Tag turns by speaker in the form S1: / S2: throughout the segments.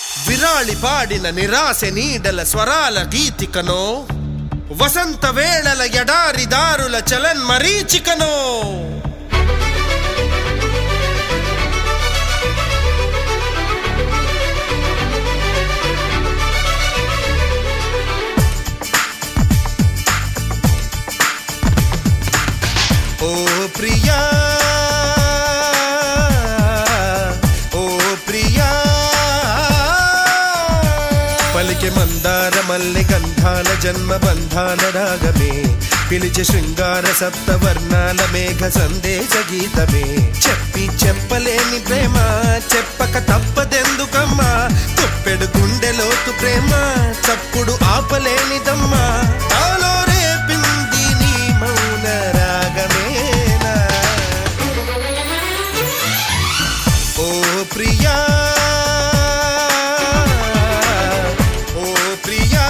S1: విరాళి పాడిన నిరాశ నీడల స్వరాల గీతికనో వసంత వేళల ఎడారి దారుల చలన్ మరీచికనో ఓ ప్రియా ఓ ప్రియా పలికి మందార మల్లె గంధాల జన్మ బంధాల రాగమే పిలిచి శృంగార సప్త వర్ణాల మేఘ సందేశ గీతమే చెప్పి చెప్పలేని ప్రేమ చెప్పక తప్పదెందుకమ్మా తుప్పెడు గుండెలోతు ప్రేమ చప్పుడు ఆపలేనిదమ్మా నాలో రేపింది నీ మౌన రాగమేనా ఓ ప్రియా ఓ ప్రియా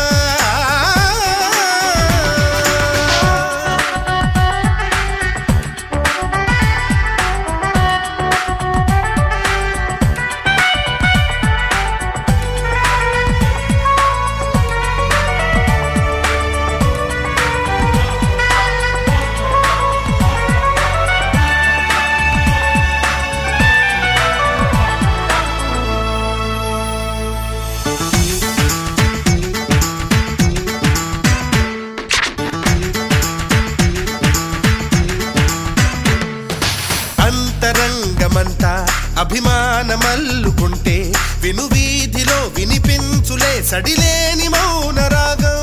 S1: అంతరంగమంతా అభిమానమల్లుకుంటే విను వీధిలో వినిపించులే సడిలేని మౌన రాగం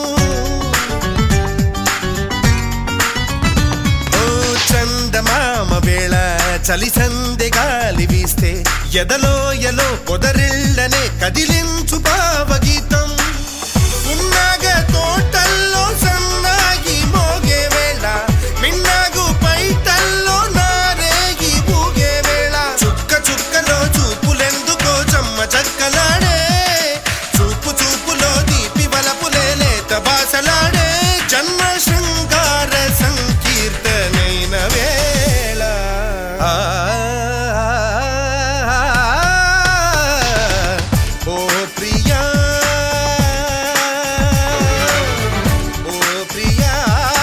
S1: ఓ చందమామ వేళ చలి సందె గాలి వీస్తే ఎదలో ఎలో పొదరిళ్ళనే కదిలించు భావగీతం ఉన్నాగ తోటల్లో సన్నాగి మోగే వేళ మిన్నాగు పైటల్లో నారేగి ఊగే వేళ చుక్క చుక్కలో చూపులెందుకో చమ్మ చక్కలాడే చూపు చూపులో దీపి వలపులే లేత బాసలాడే జన్మ శృంగార సంకీర్తనైన వేళ ఆ, ఓ ప్రియా ఓ ప్రియా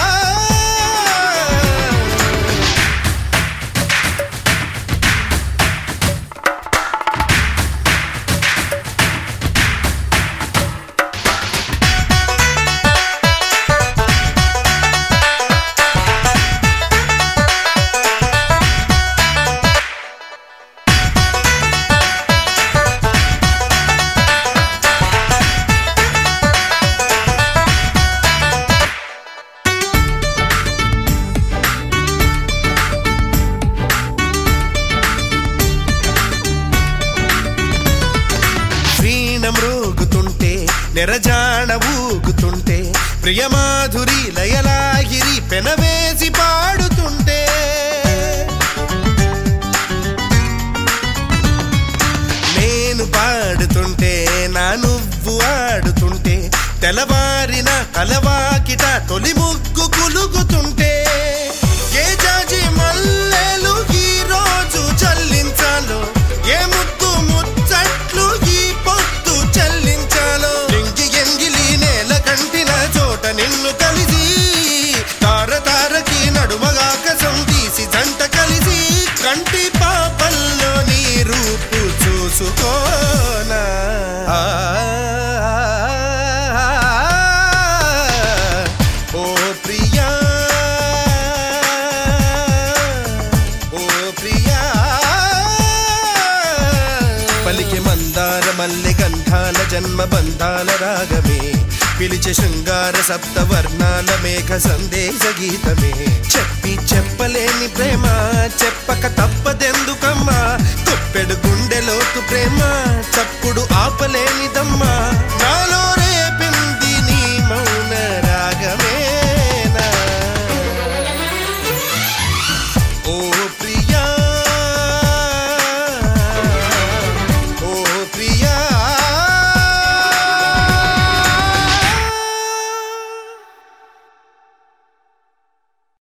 S1: వీణ మ్రోగుతుంటే నెరజాణ ఊగుతుంటే ప్రియమాధురి లయలాగిరి పెనవేసి పాడుతుంటే నేను పాడుతుంటే నా నువ్వు ఆడుతుంటే తెల్లవారిన కలవాకిట తొలి ముగ్గు కులుగుతుంటే ఏ జాజి మల్లెలు ఈ రోజు చల్లించాలో ఏ ముద్దు ముచ్చట్లు ఈ పొద్దు చెల్లించాలో ఎంగి ఎంగిలి నేల కంటిన చోట నిన్ను కలిసి తార తారకి నడుమగాకసం తీసి జంట కలిసి కంటి పాపల్లో నీ రూపు చూసుకోనా ఆ, ఓ ప్రియా ఓ ప్రియా పలికి మందార మల్లె గంధాల జన్మ బంధాల రాగమే పిలిచి శృంగార సప్త వర్ణాల మేఘ సందేశ గీతమే చెప్పి చెప్పలేని ప్రేమ చెప్పక తప్పదెందు